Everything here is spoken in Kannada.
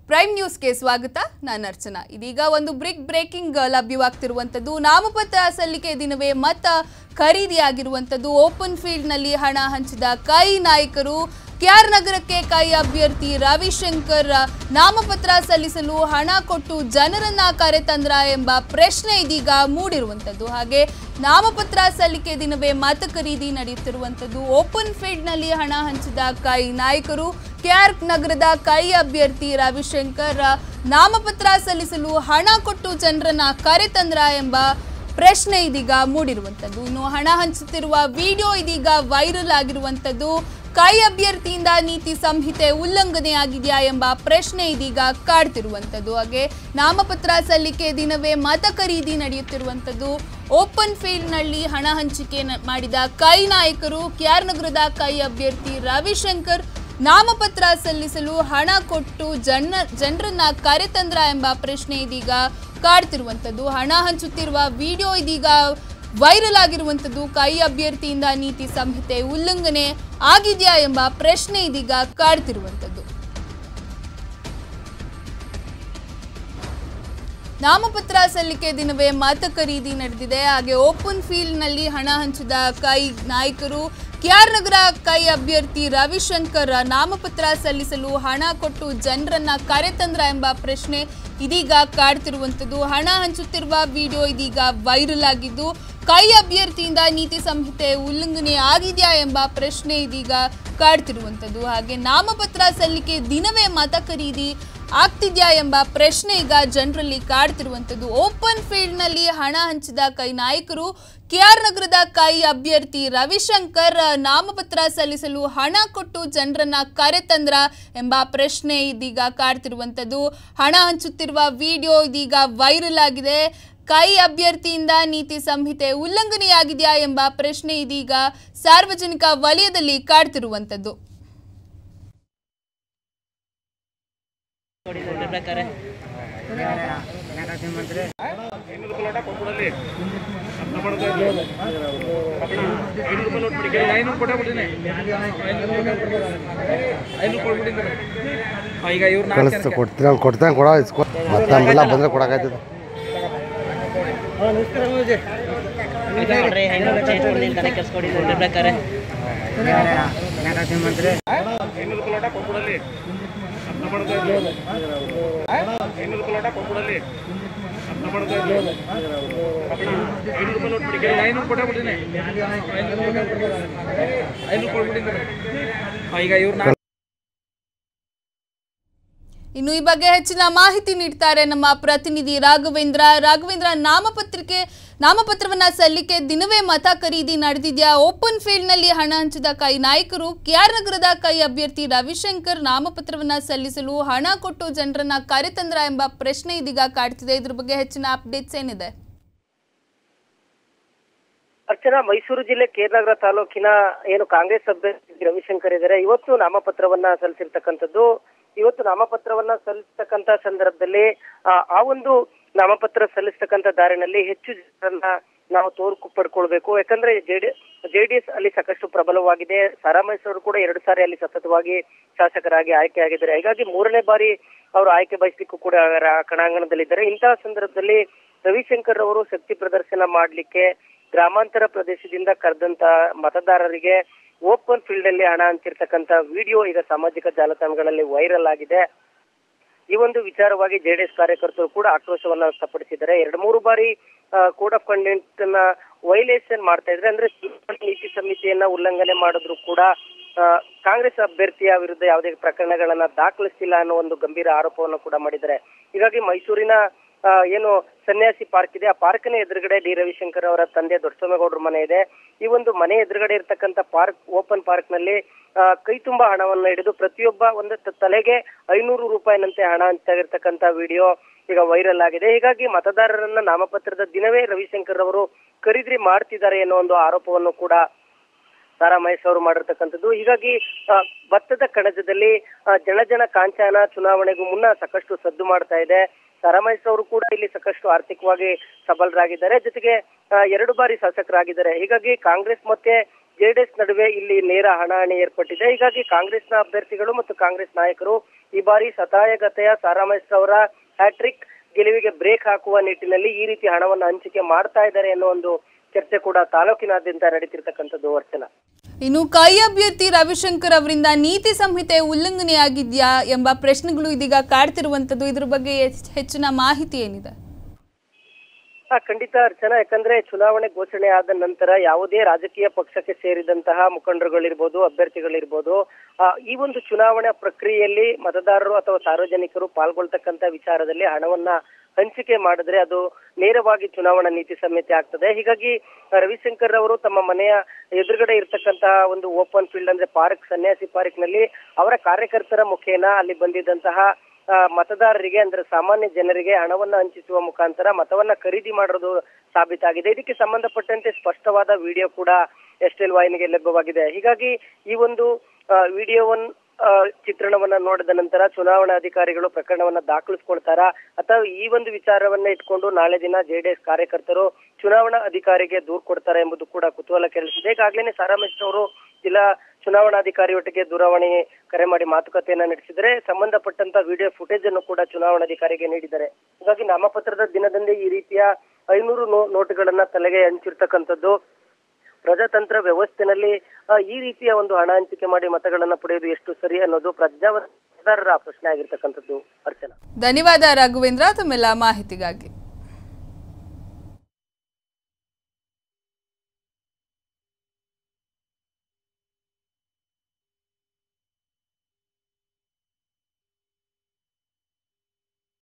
ಪ್ರೈಮ್ ನ್ಯೂಸ್ಗೆ ಸ್ವಾಗತ ನಾನು ಅರ್ಚನಾ ಇದೀಗ ಒಂದು ಬ್ರಿಕ್ ಬ್ರೇಕಿಂಗ್ ಲಭ್ಯವಾಗ್ತಿರುವಂಥದ್ದು ನಾಮಪತ್ರ ಸಲ್ಲಿಕೆ ದಿನವೇ ಮತ ಖರೀದಿಯಾಗಿರುವಂಥದ್ದು ಓಪನ್ ಫೀಲ್ಡ್ನಲ್ಲಿ ಹಣ ಹಂಚಿದ ಕೈ ನಾಯಕರು ಕೆಆರ್ ನಗರಕ್ಕೆ ಕೈ ಅಭ್ಯರ್ಥಿ ರವಿಶಂಕರ್ ನಾಮಪತ್ರ ಸಲ್ಲಿಸಲು ಹಣ ಕೊಟ್ಟು ಜನರನ್ನ ಕರೆತಂದ್ರ ಎಂಬ ಪ್ರಶ್ನೆ ಇದೀಗ ಮೂಡಿರುವಂಥದ್ದು ಹಾಗೆ ನಾಮಪತ್ರ ಸಲ್ಲಿಕೆ ದಿನವೇ ಮತ ಖರೀದಿ ನಡೆಯುತ್ತಿರುವಂಥದ್ದು ಓಪನ್ ಫೀಲ್ಡ್ನಲ್ಲಿ ಹಣ ಹಂಚಿದ ಕೈ ನಾಯಕರು ಕೆಆರ್ ನಗರದ ಕೈ ಅಭ್ಯರ್ಥಿ ರವಿಶಂಕರ್ ನಾಮಪತ್ರ ಸಲ್ಲಿಸಲು ಹಣ ಕೊಟ್ಟು ಜನರನ್ನ ಕರೆತಂದ್ರ ಎಂಬ ಪ್ರಶ್ನೆ ಇದೀಗ ಮೂಡಿರುವಂಥದ್ದು ಇನ್ನು ಹಣ ಹಂಚುತ್ತಿರುವ ವಿಡಿಯೋ ಇದೀಗ ವೈರಲ್ ಆಗಿರುವಂಥದ್ದು ಕೈ ಅಭ್ಯರ್ಥಿಯಿಂದ ನೀತಿ ಸಂಹಿತೆ ಉಲ್ಲಂಘನೆ ಆಗಿದೆಯಾ ಎಂಬ ಪ್ರಶ್ನೆ ಇದೀಗ ಕಾಡ್ತಿರುವಂಥದ್ದು ಹಾಗೆ ನಾಮಪತ್ರ ಸಲ್ಲಿಕೆ ದಿನವೇ ಮತ ಖರೀದಿ ನಡೆಯುತ್ತಿರುವಂಥದ್ದು ಓಪನ್ ಫೀಲ್ಡ್ನಲ್ಲಿ ಹಣ ಹಂಚಿಕೆ ನ- ಮಾಡಿದ ಕೈ ನಾಯಕರು ಕೆಆರ್ ನಗರದ ಕೈ ಅಭ್ಯರ್ಥಿ ರವಿಶಂಕರ್ ನಾಮಪತ್ರ ಸಲ್ಲಿಸಲು ಹಣ ಕೊಟ್ಟು ಜನ ಜನರನ್ನ ಕರೆತಂದ್ರ ಎಂಬ ಪ್ರಶ್ನೆ ಇದೀಗ ಕಾಡ್ತಿರುವಂಥದ್ದು ಹಣ ಹಂಚುತ್ತಿರುವ ವಿಡಿಯೋ ಇದೀಗ ವೈರಲ್ ಆಗಿರುವಂಥದ್ದು ಕೈ ಅಭ್ಯರ್ಥಿಯಿಂದ ನೀತಿ ಸಂಹಿತೆ ಉಲ್ಲಂಘನೆ ಆಗಿದೆಯಾ ಎಂಬ ಪ್ರಶ್ನೆ ಇದೀಗ ಕಾಡ್ತಿರುವಂಥದ್ದು ನಾಮಪತ್ರ ಸಲ್ಲಿಕೆ ದಿನವೇ ಮತ ಖರೀದಿ ನಡೆದಿದೆ ಹಾಗೆ ಓಪನ್ ಫೀಲ್ಡ್ನಲ್ಲಿ ಹಣ ಹಂಚಿದ ಕೈ ನಾಯಕರು ಕೆಆರ್ ನಗರ ಕೈ ಅಭ್ಯರ್ಥಿ ರವಿಶಂಕರ್ ನಾಮಪತ್ರ ಸಲ್ಲಿಸಲು ಹಣ ಕೊಟ್ಟು ಜನರನ್ನ ಕರೆತಂದ್ರ ಎಂಬ ಪ್ರಶ್ನೆ ಇದೀಗ ಕಾಡ್ತಿರುವಂಥದ್ದು ಹಣ ಹಂಚುತ್ತಿರುವ ವಿಡಿಯೋ ಇದೀಗ ವೈರಲ್ ಆಗಿದ್ದು ಕೈ ಅಭ್ಯರ್ಥಿಯಿಂದ ನೀತಿ ಸಂಹಿತೆ ಉಲ್ಲಂಘನೆ ಆಗಿದೆಯಾ ಎಂಬ ಪ್ರಶ್ನೆ ಇದೀಗ ಕಾಡ್ತಿರುವಂಥದ್ದು ಹಾಗೆ ನಾಮಪತ್ರ ಸಲ್ಲಿಕೆ ದಿನವೇ ಮತ ಖರೀದಿ ಆಗ್ತಿದ್ಯಾ ಎಂಬ ಪ್ರಶ್ನೆ ಈಗ ಜನರಲ್ಲಿ ಕಾಡ್ತಿರುವಂಥದ್ದು ಓಪನ್ ಫೀಲ್ಡ್ನಲ್ಲಿ ಹಣ ಹಂಚಿದ ಕೈ ನಾಯಕರು ಕೆಆರ್ ನಗರದ ಕೈ ಅಭ್ಯರ್ಥಿ ರವಿಶಂಕರ್ ನಾಮಪತ್ರ ಸಲ್ಲಿಸಲು ಹಣ ಕೊಟ್ಟು ಜನರನ್ನ ಕರೆತಂದ್ರ ಎಂಬ ಪ್ರಶ್ನೆ ಇದೀಗ ಕಾಡ್ತಿರುವಂಥದ್ದು ಹಣ ಹಂಚುತ್ತಿರುವ ವಿಡಿಯೋ ಇದೀಗ ವೈರಲ್ ಆಗಿದೆ ಕೈ ಅಭ್ಯರ್ಥಿಯಿಂದ ನೀತಿ ಸಂಹಿತೆ ಉಲ್ಲಂಘನೆಯಾಗಿದೆಯಾ ಎಂಬ ಪ್ರಶ್ನೆ ಇದೀಗ ಸಾರ್ವಜನಿಕ ವಲಯದಲ್ಲಿ ಕಾಡ್ತಿರುವಂಥದ್ದು ಬೇಕಾರೆ ಈಗ ಇವ್ರು ಕಳಿಸ್ತು ಕೊಡ್ತೀನಿ ಕೊಡ್ತಾನೆ ಕೊಡೋ ಇಸ್ಕೊ ಮತ್ತೆ ನಮ್ಮೆಲ್ಲ ಬಂದರೆ ಕೊಡೋಕ್ಕಾಯ್ತದೆ ನೋಡ್ರಿ ಹೆಂಗ್ ಚೇಂಜ್ ಕೊಡ್ತೀನಿ ತಲೆ ಕೆಡ್ಸ್ಕೊಡಿ ನೋಡ್ರಿ ಬೇಕಾರೆ ಈಗ ಇವ್ರು ಇನ್ನು ಈ ಬಗ್ಗೆ ಹೆಚ್ಚಿನ ಮಾಹಿತಿ ನೀಡ್ತಾರೆ ನಮ್ಮ ಪ್ರತಿನಿಧಿ ರಾಘವೇಂದ್ರ ರಾಘವೇಂದ್ರ ನಾಮಪತ್ರಕ್ಕೆ ನಾಮಪತ್ರವನ್ನ ಸಲ್ಲಿಕೆ ದಿನವೇ ಮತ ಖರೀದಿ ನಡೆದಿದ್ಯಾ ಓಪನ್ ಫೀಲ್ಡ್ ನಲ್ಲಿ ಹಣ ಹಂಚಿದ ಕೈ ನಾಯಕರು ಕೆಆರ್ ನಗರದ ಕೈ ಅಭ್ಯರ್ಥಿ ರವಿಶಂಕರ್ ನಾಮಪತ್ರವನ್ನ ಸಲ್ಲಿಸಲು ಹಣ ಕೊಟ್ಟು ಜನರನ್ನ ಕರೆತಂದ್ರ ಎಂಬ ಪ್ರಶ್ನೆ ಇದೀಗ ಕಾಡ್ತಿದೆ ಇದ್ರ ಬಗ್ಗೆ ಹೆಚ್ಚಿನ ಅಪ್ಡೇಟ್ಸ್ ಏನಿದೆ ಅರ್ಚನಾ ಮೈಸೂರು ಜಿಲ್ಲೆ ಕೇರನಗರ ತಾಲೂಕಿನ ಏನು ಕಾಂಗ್ರೆಸ್ ಅಭ್ಯರ್ಥಿ ರವಿಶಂಕರ್ ಇದ್ದಾರೆ ಇವತ್ತು ನಾಮಪತ್ರವನ್ನ ಸಲ್ಲಿಸಿರ್ತಕ್ಕಂಥದ್ದು ಇವತ್ತು ನಾಮಪತ್ರವನ್ನ ಸಲ್ಲಿಸ್ತಕ್ಕಂತ ಸಂದರ್ಭದಲ್ಲಿ ಆ, ಆ ಒಂದು ನಾಮಪತ್ರ ಸಲ್ಲಿಸ್ತಕ್ಕಂತ ದಾರಿನಲ್ಲಿ ಹೆಚ್ಚು ಜನರನ್ನ ನಾವು ತೋರ್ಕು ಪಡ್ಕೊಳ್ಬೇಕು ಯಾಕಂದ್ರೆ ಜೆಡಿ ಜೆಡಿಎಸ್ ಅಲ್ಲಿ ಸಾಕಷ್ಟು ಪ್ರಬಲವಾಗಿದೆ ಸಾರಾ ಮೈಸೂರು ಕೂಡ ಎರಡು ಸಾರಿ ಅಲ್ಲಿ ಸತತವಾಗಿ ಶಾಸಕರಾಗಿ ಆಯ್ಕೆಯಾಗಿದ್ದಾರೆ ಹೀಗಾಗಿ ಮೂರನೇ ಬಾರಿ ಅವರು ಆಯ್ಕೆ ಬಯಸಲಿಕ್ಕೂ ಕೂಡ ರ- ಕಣಾಂಗಣದಲ್ಲಿದ್ದಾರೆ ಇಂತಹ ಸಂದರ್ಭದಲ್ಲಿ ರವಿಶಂಕರ್ ಅವರು ಶಕ್ತಿ ಪ್ರದರ್ಶನ ಮಾಡ್ಲಿಕ್ಕೆ ಗ್ರಾಮಾಂತರ ಪ್ರದೇಶದಿಂದ ಕರೆದಂತ ಮತದಾರರಿಗೆ ಓಪನ್ ಫೀಲ್ಡ್ ಅಲ್ಲಿ ಹಣ ಹಂಚಿರ್ತಕ್ಕಂತ ವಿಡಿಯೋ ಈಗ ಸಾಮಾಜಿಕ ಜಾಲತಾಣಗಳಲ್ಲಿ ವೈರಲ್ ಆಗಿದೆ ಈ ಒಂದು ವಿಚಾರವಾಗಿ ಜೆಡಿಎಸ್ ಕಾರ್ಯಕರ್ತರು ಕೂಡ ಆಕ್ರೋಶವನ್ನ ವ್ಯಕ್ತಪಡಿಸಿದ್ದಾರೆ ಎರಡು ಮೂರು ಬಾರಿ ಕೋಡ್ ಆಫ್ ಕಂಡೆಂಟ್ ನ ವೈಲೇಷನ್ ಮಾಡ್ತಾ ಇದ್ರೆ ಅಂದ್ರೆ ಚುನಾವಣಾ ನೀತಿ ಸಮಿತಿಯನ್ನ ಉಲ್ಲಂಘನೆ ಮಾಡಿದ್ರು ಕೂಡ ಆ, ಕಾಂಗ್ರೆಸ್ ಅಭ್ಯರ್ಥಿಯ ವಿರುದ್ಧ ಯಾವುದೇ ಪ್ರಕರಣಗಳನ್ನ ದಾಖಲಿಸಿಲ್ಲ ಅನ್ನೋ ಒಂದು ಗಂಭೀರ ಆರೋಪವನ್ನು ಕೂಡ ಮಾಡಿದ್ದಾರೆ ಹೀಗಾಗಿ ಮೈಸೂರಿನ ಆ, ಏನು ಸನ್ಯಾಸಿ ಪಾರ್ಕ್ ಇದೆ ಆ ಪಾರ್ಕ್ನ ಎದುರುಗಡೆ ಡಿ ರವಿಶಂಕರ್ ಅವರ ತಂದೆ ದೊಡ್ಡಸೋಮೇಗೌಡರ ಮನೆ ಇದೆ ಈ ಒಂದು ಮನೆ ಎದುರುಗಡೆ ಇರ್ತಕ್ಕಂಥ ಪಾರ್ಕ್ ಓಪನ್ ಪಾರ್ಕ್ ನಲ್ಲಿ ಆ, ಕೈ ತುಂಬಾ ಹಣವನ್ನ ಹಿಡಿದು ಪ್ರತಿಯೊಬ್ಬ ಒಂದು ತ- ತಲೆಗೆ ಐನೂರು ರೂಪಾಯಿನಂತೆ ಹಣ ಹಂಚಾಗಿರ್ತಕ್ಕಂಥ ವಿಡಿಯೋ ಈಗ ವೈರಲ್ ಆಗಿದೆ ಹೀಗಾಗಿ ಮತದಾರರನ್ನ ನಾಮಪತ್ರದ ದಿನವೇ ರವಿಶಂಕರ್ ಅವರು ಖರೀದಿ ಮಾಡ್ತಿದ್ದಾರೆ ಅನ್ನೋ ಒಂದು ಆರೋಪವನ್ನು ಕೂಡ ಸಾರಾ ಮಹೇಶ್ ಅವರು ಮಾಡಿರ್ತಕ್ಕಂಥದ್ದು ಹೀಗಾಗಿ ಆ, ಭತ್ತದ ಕಣಜದಲ್ಲಿ ಆ, ಜನ ಜನ ಕಾಂಚಾನ ಚುನಾವಣೆಗೂ ಮುನ್ನ ಸಾಕಷ್ಟು ಸದ್ದು ಮಾಡ್ತಾ ಇದೆ ಸಾರಾ ಮಹೇಶ್ ಅವರು ಕೂಡ ಇಲ್ಲಿ ಸಾಕಷ್ಟು ಆರ್ಥಿಕವಾಗಿ ಸಬಲರಾಗಿದ್ದಾರೆ ಜೊತೆಗೆ ಆ, ಎರಡು ಬಾರಿ ಶಾಸಕರಾಗಿದ್ದಾರೆ ಹೀಗಾಗಿ ಕಾಂಗ್ರೆಸ್ ಮತ್ತೆ ಜೆಡಿಎಸ್ ನಡುವೆ ಇಲ್ಲಿ ನೇರ ಹಣಾಹಣಿ ಏರ್ಪಟ್ಟಿದೆ ಹೀಗಾಗಿ ಕಾಂಗ್ರೆಸ್ನ ಅಭ್ಯರ್ಥಿಗಳು ಮತ್ತು ಕಾಂಗ್ರೆಸ್ ನಾಯಕರು ಈ ಬಾರಿ ಸತಾಯಗತೆಯ ಸಾರಾಮೈಸ್ ಅವರ ಹ್ಯಾಟ್ರಿಕ್ ಗೆಲುವಿಗೆ ಬ್ರೇಕ್ ಹಾಕುವ ನಿಟ್ಟಿನಲ್ಲಿ ಈ ರೀತಿ ಹಣವನ್ನು ಹಂಚಿಕೆ ಮಾಡ್ತಾ ಇದ್ದಾರೆ ಅನ್ನೋ ಒಂದು ಚರ್ಚೆ ಕೂಡ ತಾಲೂಕಿನಾದ್ಯಂತ ನಡೀತಿರ್ತಕ್ಕಂಥದ್ದು ಅರ್ಚನಾ ಇನ್ನು ಕೈ ಅಭ್ಯರ್ಥಿ ರವಿಶಂಕರ್ ಅವರಿಂದ ನೀತಿ ಸಂಹಿತೆ ಉಲ್ಲಂಘನೆಯಾಗಿದ್ಯಾ ಎಂಬ ಪ್ರಶ್ನೆಗಳು ಇದೀಗ ಕಾಡ್ತಿರುವಂತದ್ದು ಇದ್ರ ಬಗ್ಗೆ ಹೆಚ್- ಹೆಚ್ಚಿನ ಮಾಹಿತಿ ಏನಿದೆ ಹಾ ಖಂಡಿತ ಅರ್ಚನಾ ಯಾಕಂದ್ರೆ ಚುನಾವಣೆ ಘೋಷಣೆ ಆದ ನಂತರ ಯಾವುದೇ ರಾಜಕೀಯ ಪಕ್ಷಕ್ಕೆ ಸೇರಿದಂತಹ ಮುಖಂಡರುಗಳಿರ್ಬೋದು ಅಭ್ಯರ್ಥಿಗಳಿರ್ಬೋದು ಆ, ಈ ಒಂದು ಚುನಾವಣಾ ಪ್ರಕ್ರಿಯೆಯಲ್ಲಿ ಮತದಾರರು ಅಥವಾ ಸಾರ್ವಜನಿಕರು ಪಾಲ್ಗೊಳ್ತಕ್ಕಂತ ವಿಚಾರದಲ್ಲಿ ಹಣವನ್ನ ಹಂಚಿಕೆ ಮಾಡಿದ್ರೆ ಅದು ನೇರವಾಗಿ ಚುನಾವಣಾ ನೀತಿ ಸಂಹಿತೆ ಆಗ್ತದೆ ಹೀಗಾಗಿ ರವಿಶಂಕರ್ ಅವರು ತಮ್ಮ ಮನೆಯ ಎದುರುಗಡೆ ಇರ್ತಕ್ಕಂತಹ ಒಂದು ಓಪನ್ ಫೀಲ್ಡ್ ಅಂದ್ರೆ ಪಾರ್ಕ್ ಸನ್ಯಾಸಿ ಪಾರ್ಕ್ ನಲ್ಲಿ ಅವರ ಕಾರ್ಯಕರ್ತರ ಮುಖೇನ ಅಲ್ಲಿ ಬಂದಿದ್ದಂತಹ ಆ, ಮತದಾರರಿಗೆ ಅಂದ್ರೆ ಸಾಮಾನ್ಯ ಜನರಿಗೆ ಹಣವನ್ನ ಹಂಚಿಸುವ ಮುಖಾಂತರ ಮತವನ್ನ ಖರೀದಿ ಮಾಡಿರೋದು ಸಾಬೀತಾಗಿದೆ ಇದಕ್ಕೆ ಸಂಬಂಧಪಟ್ಟಂತೆ ಸ್ಪಷ್ಟವಾದ ವಿಡಿಯೋ ಕೂಡ ಎಸ್ ಎಲ್ ವಾಹಿನಿಗೆ ಲಭ್ಯವಾಗಿದೆ ಹೀಗಾಗಿ ಈ ಒಂದು ವಿಡಿಯೋವನ್ ಚಿತ್ರಣವನ್ನ ನೋಡಿದ ನಂತರ ಚುನಾವಣಾಧಿಕಾರಿಗಳು ಪ್ರಕರಣವನ್ನ ದಾಖಲಿಸ್ಕೊಳ್ತಾರಾ ಅಥವಾ ಈ ಒಂದು ವಿಚಾರವನ್ನ ಇಟ್ಕೊಂಡು ನಾಳೆ ದಿನ ಜೆಡಿಎಸ್ ಕಾರ್ಯಕರ್ತರು ಚುನಾವಣಾ ಅಧಿಕಾರಿಗೆ ದೂರು ಕೊಡ್ತಾರೆ ಎಂಬುದು ಕೂಡ ಕುತೂಹಲ ಕೆರಳಿಸಿದೆ ಈಗಾಗಲೇ ಸಾರಾಮೇಶ್ ಅವರು ಜಿಲ್ಲಾ ಚುನಾವಣಾಧಿಕಾರಿಯೊಟ್ಟಿಗೆ ದೂರವಾಣಿ ಕರೆ ಮಾಡಿ ಮಾತುಕತೆಯನ್ನ ನಡೆಸಿದರೆ ಸಂಬಂಧಪಟ್ಟಂತ ವಿಡಿಯೋ ಫುಟೇಜ್ ಅನ್ನು ಕೂಡ ಚುನಾವಣಾಧಿಕಾರಿಗೆ ನೀಡಿದ್ದಾರೆ ಹೀಗಾಗಿ ನಾಮಪತ್ರದ ದಿನದಂದೇ ಈ ರೀತಿಯ ಐನೂರು ನೋ ನೋಟುಗಳನ್ನ ತಲೆಗೆ ಹಂಚಿರ್ತಕ್ಕಂಥದ್ದು ಪ್ರಜಾತಂತ್ರ ವ್ಯವಸ್ಥೆನಲ್ಲಿ ಆ, ಈ ರೀತಿಯ ಒಂದು ಹಣ ಹಂಚಿಕೆ ಮಾಡಿ ಮತಗಳನ್ನ ಪಡೆಯೋದು ಎಷ್ಟು ಸರಿ ಅನ್ನೋದು ಪ್ರಜಾವರ ಪ್ರಶ್ನೆ ಆಗಿರ್ತಕ್ಕಂಥದ್ದು ಅರ್ಚನಾ ಧನ್ಯವಾದ ರಾಘವೇಂದ್ರ ತಮ್ಮೆಲ್ಲ ಮಾಹಿತಿಗಾಗಿ